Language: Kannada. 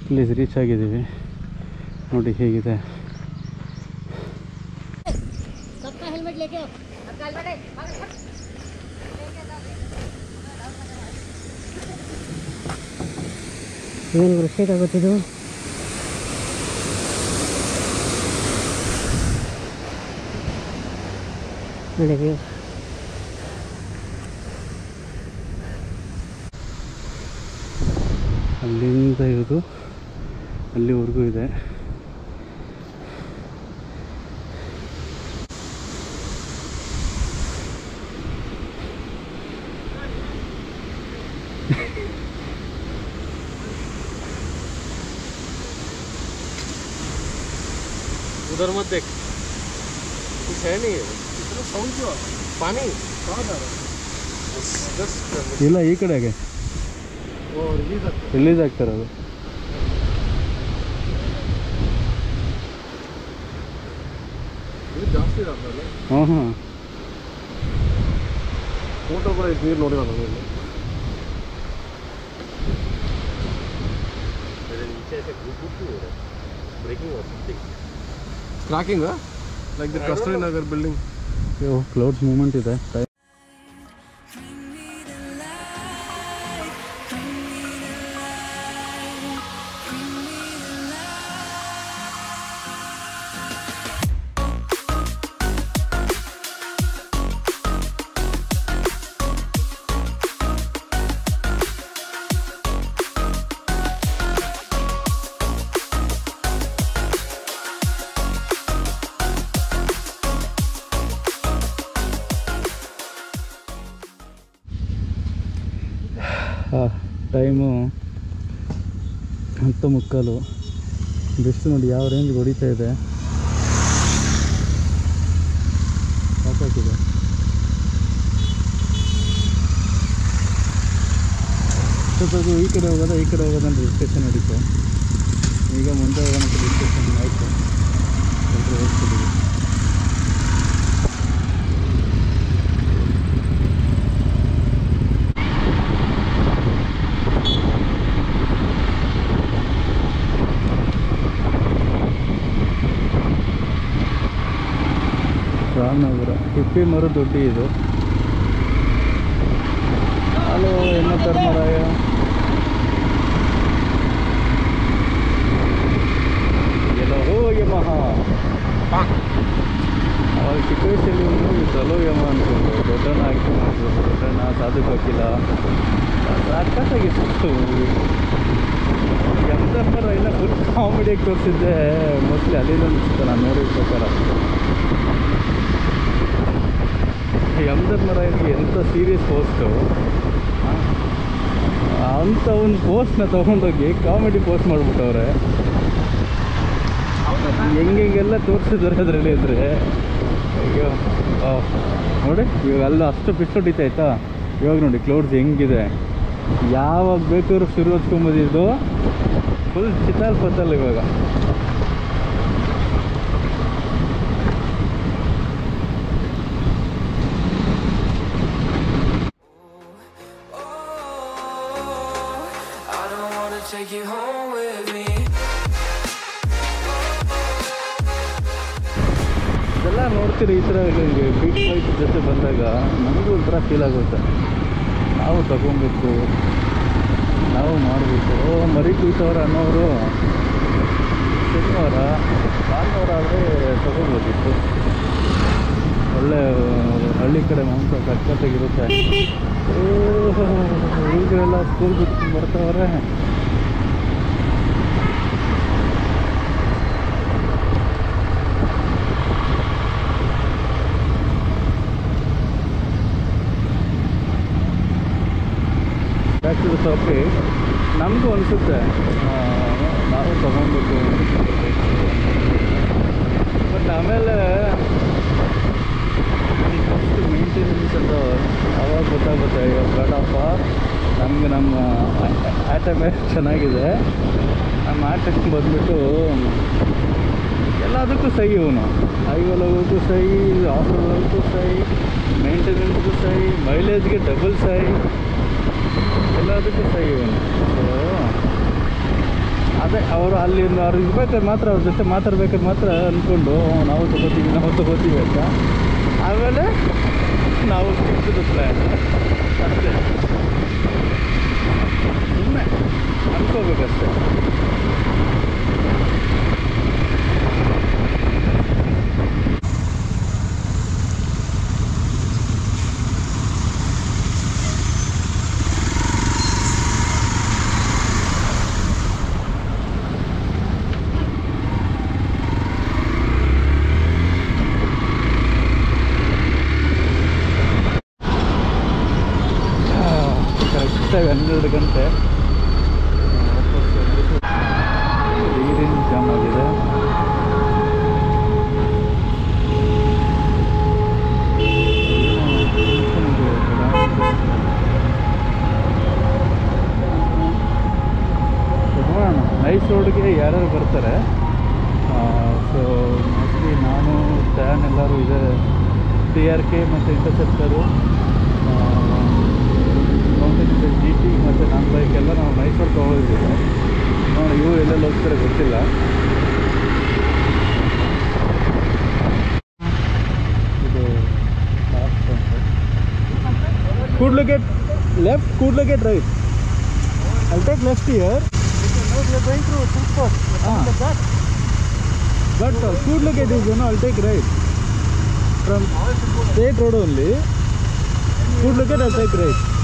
ಪ್ಲೇಸ್ ರೀಚ್ ಆಗಿದ್ದೀವಿ ನೋಡಿ ಹೇಗಿದೆ सबका हेलमेट लेके आओ ಏನು ವೃಕ್ಷಕ್ಕೆ ಆಗುತ್ತಿದ್ದು ನೋಡಿ ಅಲ್ಲಿಂದ ಇರೋದು ಅಲ್ಲಿವರೆಗೂ ಇದೆ उधर मत देख कुछ है नहीं इतना साउंड क्यों आ रहा है? पानी कहाँ जा रहा है जस्ट ಇಲ್ಲ ಈ ಕಡೆಗೆ वो रिलीज ರಿಲೀಸ್ ಆಗ್ತಿರೋದು ಇದು ಜಾಸ್ತಿ ಇರಲ್ಲ ಹಾಂ ಹಾಂ ಫೋಟೋ ಕೂಡ ಇದು ನೀರು ನೋಡಿಲ್ಲ ನಾನು ಇಲ್ಲಿ cracking like the Kasturi Nagar building clouds movement ಇದೆ ಟೈಮು ಹತ್ತು ಮುಕ್ಕಾಲು ಬಿಸಿಲು ನೋಡಿ ಯಾವ ರೇಂಜ್ ಹೊಡಿತಾ ಇದೆ ಸಾಕಾಗಿದೆ ಸ್ವಲ್ಪ ಈ ಕಡೆ ಹೋಗೋದ ಈ ಕಡೆ ಹೋಗೋದ ಅಂತ ಡಿಸ್ಕಷನ್ ನಡೀತು ಈಗ ಮುಂದೆ ಹೋಗೋಣ ಅಂತ ಡಿಸ್ಕಷನ್ ಆಯಿತು ಎಲ್ಲರೂ ಹೋಗ್ತಿದ್ದೀವಿ ರಾಮನಗರ ಹಿಪ್ಪಿ ಮರ ದೊಡ್ಡಿ ಇದು ಹಲೋ ಎನ್ನ ಧರ್ಮರಾಯ ಎಲ್ಲೋ ಹೋ ಯಮಹ ಅವಾಗ ಚಿಕ್ಕ ವಯಸ್ಸಲ್ಲಿ ಒಂದು ಚಲೋ ಯಮ ಅನ್ಕೊಂಡು ದೊಡ್ಡಣ್ಣ ಹಾಕಿ ದೊಡ್ಡಣ್ಣ ಸಾಧು ಕೋಕಿಲ ಸಖತ್ತಾಗಿತ್ತು ಎಮ್ ಧರ್ಮರಾಯ ಎಲ್ಲ ಫುಲ್ ಕಾಮಿಡಿಯಾಗಿ ತೋರಿಸಿದ್ದೆ ಮೋಸ್ಟ್ಲಿ ಅಲ್ಲಿಂದ ಅನಿಸುತ್ತೆ ನಾನು ನೋಡಿದ ಪ್ರಕಾರ ಎಮ್ ಧರ್ಮರಾಯನಿಗೆ ಎಂಥ ಸೀರಿಯಸ್ ಪೋಸ್ಟು ಅಂಥ ಒಂದು ಪೋಸ್ಟ್ನ ತೊಗೊಂಡೋಗಿ ಕಾಮಿಡಿ ಪೋಸ್ಟ್ ಮಾಡಿಬಿಟ್ಟವ್ರೆ ಹೆಂಗೆಲ್ಲ ತೋರಿಸಿದ್ದಾರೆ ಅದರಲ್ಲಿ ಅಂದರೆ ಅಯ್ಯೋ ಆ, ನೋಡಿ ಇವಾಗ ಅಲ್ಲ ಅಷ್ಟು ಪಿಚ್ ಹೊಡಿತಾಯ್ತಾ ಇವಾಗ ನೋಡಿ ಕ್ಲೌಡ್ಸ್ ಹೆಂಗಿದೆ ಯಾವಾಗ ಬೇಕಾದ್ರೂ ಶುರು ಹಚ್ಕೊಂಬಂದಿದ್ದು ಫುಲ್ ಚಿತ್ತಾಲ್ ಪತ್ತಲ್ಲ ಇವಾಗ I don't wanna take you home with me. ಇದೆಲ್ಲ ನೋಡ್ತೀರಿ ಈ ಥರ ಬಿಗ್ ಬೈಕ್ ಜೊತೆ ಬಂದಾಗ ನಮಗೂ ಒಂಥರ ಫೀಲ್ ಆಗುತ್ತೆ ನಾವು ತಗೊಬೇಕು ನಾವು ಮಾಡಬೇಕು ಓ ಮರಿ ಕುಯ್ತವ್ರ ಅನ್ನೋರು ಶನಿವಾರ ಭಾನುವಾರ ಆದರೆ ತಗೋಬೋದಿತ್ತು ಒಳ್ಳೆ ಹಳ್ಳಿ ಕಡೆ ಮಾಂಸ ಸಖತ್ತಾಗಿರುತ್ತೆ ಹುಡುಗರೆಲ್ಲ ಸ್ಕೂಲ್ ಬಿಟ್ಟು ಬರ್ತಾವ್ರೆ ಬ್ಯಾಕ್ ಟು ದ ಟಾಪಿಕ್ ನಮಗೂ ಅನಿಸುತ್ತೆ ನಾವು ತಗೊಬೇಕು ಬಟ್ ಆಮೇಲೆ ಫಸ್ಟ್ ಮೇಂಟೆನೆನ್ಸ್ ಅಂತ ಅವಾಗ ಗೊತ್ತಾಗುತ್ತೆ ಇವಾಗ ಬೇಡಪ್ಪ ನಮಗೆ ನಮ್ಮ ಆಟಮೇ ಚೆನ್ನಾಗಿದೆ ನಮ್ಮ ಆಟಕ್ಕೆ ಬಂದ್ಬಿಟ್ಟು ಎಲ್ಲದಕ್ಕೂ ಸೈ ಇವನು ಹೈವೇಲ್ ಹೋಗೋಕ್ಕೂ ಸೈ ಹಾಸ್ಟೆಲ್ ಹೋಗೋಕ್ಕೂ ಸೈ ಮೇಂಟೆನೆನ್ಸ್ಗೂ ಸೈ ಮೈಲೇಜ್ಗೆ ಡಬಲ್ ಸೈ ಎಲ್ಲದಕ್ಕೂ ಸೈ ಇವನು ಸೊ ಅದ ಅದೇ ಅವರು ಅಲ್ಲಿ ಒಂದು ಅವ್ರು ಇರ್ಬೇಕಾದ್ರೆ ಮಾತ್ರ ಅವ್ರ ಜೊತೆ ಮಾತಾಡ್ಬೇಕಾದ್ರೆ ಮಾತ್ರ ಅಂದ್ಕೊಂಡು "ಹ್ಞೂ, ನಾವು ತಗೋತೀವಿ ನಾವು ತಗೋತೀವಿ ಅಂತ ಆಮೇಲೆ ನಾವು ಪ್ಲ್ಯಾನ್ ಅಷ್ಟೇ ಸುಮ್ಮನೆ ಅನ್ಕೋಬೇಕಷ್ಟೇ ಕರೆಕ್ಟಾಗಿ ಹನ್ನೆರಡು ಗಂಟೆ ನೀರಿನ ಜಾಮ್ ಆಗಿದೆ ನೋಡೋಣ ನೈಸ್ ರೋಡ್ಗೆ ಯಾರ್ಯಾರು ಬರ್ತಾರೆ ಸೊ ಮೋಸ್ಟ್ಲಿ ನಾನು ಟ್ಯಾನ್ ಎಲ್ಲರೂ ಇದೆ ಟಿ ಆರ್ ಕೆ ಮತ್ತು ಇಂಟರ್ಸೆಪ್ಟರು ಮೌಂಟೇನ್ ಜಿ ಟಿ ಮತ್ತು ನನ್ನ ಬೈಕ್ ಎಲ್ಲ ನಾವು ಮೈಸೂರು ತೊಗೊಂಡಿದ್ದೀವಿ ನೋಡಿ ಇವು ಎಲ್ಲೆಲ್ಲಿ ಹೋಗ್ತಾರೆ ಗೊತ್ತಿಲ್ಲ ಇದು Kudlu Gate left Kudlu Gate right I'll take left here. No, we are going through Silkpot. Ah. Like that. But uh, Kudlugate is, you know, I'll take right. From State Road only. Kudlugate, I'll take right.